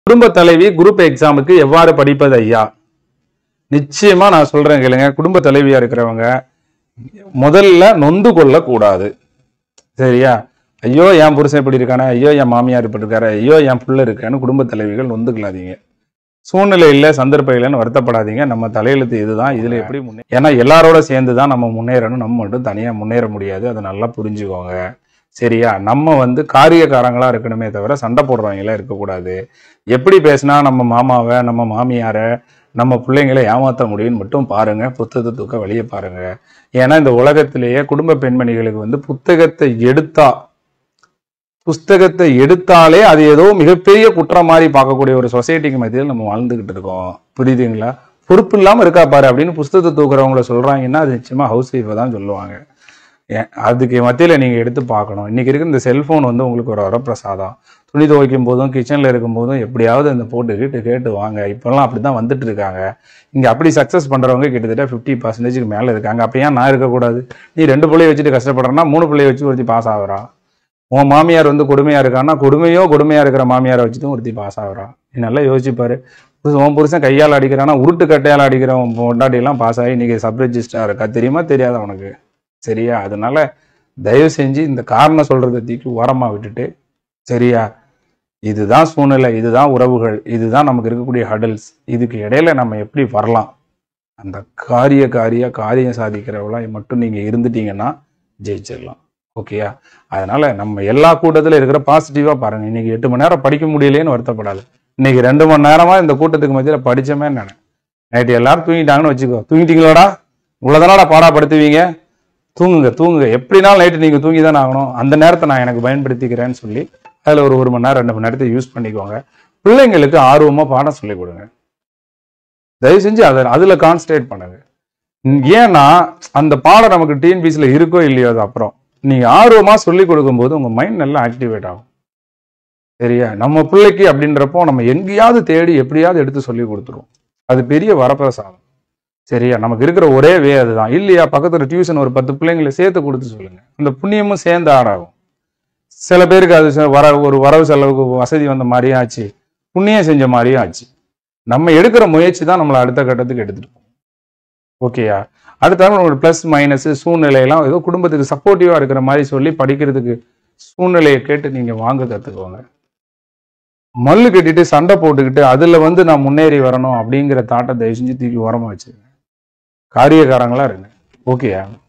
குடும்ப தலைவி குரூப் எக்ஸாமுக்கு எவ்வாறு படிப்பது ஐயா நிச்சயமா நான் சொல்றேன் கேளுங்க குடும்ப தலைவியா இருக்கிறவங்க முதல்ல நொந்து கொள்ளக்கூடாது சரியா ஐயோ என் புருஷன் இப்படி இருக்கானே ஐயோ என் மாமியார் இப்படி இருக்காரு ஐயோ என் புள்ள இருக்கான்னு குடும்ப தலைவிகள் நொந்துக்கலாதீங்க சூழ்நிலை இல்லை சந்தர்ப்பம் இல்லைன்னு வருத்தப்படாதீங்க நம்ம தலையெழுத்து இதுதான் இதுல எப்படி முன்னே ஏன்னா எல்லாரோட சேர்ந்து தான் நம்ம முன்னேறணும் நம்ம மட்டும் தனியா முன்னேற முடியாது அதை நல்லா புரிஞ்சுக்கோங்க சரியா நம்ம வந்து காரியக்காரங்களா இருக்கணுமே தவிர சண்டை போடுறவங்களா இருக்கக்கூடாது எப்படி பேசினா நம்ம மாமாவை நம்ம மாமியாரை நம்ம பிள்ளைங்களை ஏமாத்த முடியும்னு மட்டும் பாருங்க புத்தகத்தை தூக்க வெளியே பாருங்க ஏன்னா இந்த உலகத்திலேயே குடும்ப பெண்மணிகளுக்கு வந்து புத்தகத்தை எடுத்தா புஸ்தகத்தை எடுத்தாலே அது ஏதோ மிகப்பெரிய குற்றம் மாதிரி பார்க்கக்கூடிய ஒரு சொசைட்டிக்கு மத்தியில் நம்ம வாழ்ந்துகிட்டு இருக்கோம் புரியுதுங்களா பொறுப்பு இல்லாம இருக்கா பாரு அப்படின்னு புஸ்தகத்தை தூக்குறவங்கள சொல்றாங்கன்னா அது நிச்சயமா ஹவுஸ் ஒய்ஃபை தான் சொல்லுவாங்க ஏன் அதுக்கு மத்தியில நீங்க எடுத்து பார்க்கணும் இன்னைக்கு இருக்கிற இந்த செல்போன் வந்து உங்களுக்கு ஒரு வரப்பிரசாதம் துணி துவைக்கும் போதும் கிச்சன்ல இருக்கும் போதும் எப்படியாவது இந்த போட்டு கேட்டு கேட்டு வாங்க இப்பெல்லாம் அப்படிதான் வந்துட்டு இருக்காங்க இங்க அப்படி சக்சஸ் பண்றவங்க கிட்டத்தட்ட ஃபிஃப்டி பர்சன்டேஜ்க்கு மேல இருக்காங்க அப்ப ஏன் நான் இருக்கக்கூடாது நீ ரெண்டு பிள்ளைய வச்சுட்டு கஷ்டப்படுறேன்னா மூணு பிள்ளைய வச்சு ஒருத்தி பாஸ் ஆகுறா உன் மாமியார் வந்து கொடுமையா இருக்கான்னா கொடுமையோ கொடுமையா இருக்கிற மாமியாரை வச்சுட்டும் ஒருத்தி பாஸ் ஆகுறா நீ நல்லா யோசிச்சுப்பாரு புருஷன் உன் புருஷன் கையால் அடிக்கிறானா உருட்டு கட்டையால் அடிக்கிறவன் பொண்டாட்டி எல்லாம் பாஸ் ஆகி இன்னைக்கு சப் ரெஜிஸ்டரா இருக்கா தெரியுமா தெரியாதா உனக்கு சரியா அதனால தயவு செஞ்சு இந்த காரணம் சொல்றதை தூக்கி ஓரமா விட்டுட்டு சரியா இதுதான் சூழ்நிலை இதுதான் உறவுகள் இதுதான் நமக்கு இருக்கக்கூடிய ஹடல்ஸ் இதுக்கு இடையில நம்ம எப்படி வரலாம் அந்த காரிய காரிய காரியம் சாதிக்கிறவளா மட்டும் நீங்க இருந்துட்டீங்கன்னா ஜெயிச்சிடலாம் ஓகேயா அதனால நம்ம எல்லா கூட்டத்துல இருக்கிற பாசிட்டிவா பாருங்க இன்னைக்கு எட்டு மணி நேரம் படிக்க முடியலையேன்னு வருத்தப்படாது இன்னைக்கு ரெண்டு மணி நேரமா இந்த கூட்டத்துக்கு மத்தியில படிச்சமே நான் நைட்டு எல்லாரும் தூங்கிட்டாங்கன்னு வச்சுக்கோ தூங்கிட்டீங்களாடா இவ்வளவுதானடா பாடாப்படுத்துவீங்க தூங்குங்க தூங்குங்க எப்படினாலும் நைட்டு நீங்க தூங்கி தானே ஆகணும் அந்த நேரத்தை நான் எனக்கு பயன்படுத்திக்கிறேன்னு சொல்லி அதுல ஒரு ஒரு மணி நேரம் ரெண்டு மணி நேரத்தை யூஸ் பண்ணிக்கோங்க பிள்ளைங்களுக்கு ஆர்வமா பாடம் சொல்லிக் கொடுங்க தயவு செஞ்சு அதை அதுல கான்சன்ட்ரேட் பண்ணுங்க ம், ஏன்னா அந்த பாடம் நமக்கு டிஎன்பிசில இருக்கோ இல்லையோ அது அப்புறம் நீங்க ஆர்வமா சொல்லி கொடுக்கும்போது உங்க மைண்ட் நல்லா ஆக்டிவேட் ஆகும் சரியா நம்ம பிள்ளைக்கு அப்படின்றப்போ நம்ம எங்கேயாவது தேடி எப்படியாவது எடுத்து சொல்லி கொடுத்துருவோம் அது பெரிய வரப்பிரசாதம் சரியா நமக்கு இருக்கிற ஒரே வே அதுதான் இல்லையா பக்கத்துல டியூஷன் ஒரு பத்து பிள்ளைங்களை சேர்த்து கொடுத்து சொல்லுங்க அந்த புண்ணியமும் சேர்ந்து ஆடாகும் சில பேருக்கு அது ச- வர ஒரு வரவு செலவுக்கு வசதி வந்த மாதிரியும் ஆச்சு புண்ணியம் செஞ்ச மாதிரியும் ஆச்சு நம்ம எடுக்கிற முயற்சி தான் நம்மளை அடுத்த கட்டத்துக்கு எடுத்துட்டு போகும் ஓகேயா அடுத்த ஒரு ப்ளஸ் மைனஸ் சூழ்நிலையெல்லாம் ஏதோ குடும்பத்துக்கு சப்போர்ட்டிவா இருக்கிற மாதிரி சொல்லி படிக்கிறதுக்கு சூழ்நிலையை கேட்டு நீங்க வாங்க கத்துக்கோங்க மல்லு கட்டிட்டு சண்டை போட்டுக்கிட்டு அதுல வந்து நான் முன்னேறி வரணும் அப்படிங்கிற தாட்டை தயவு செஞ்சு தூக்கி ஓரமா வச்சிருங்க காரியக்காரங்களா இருங்க ஓகேயா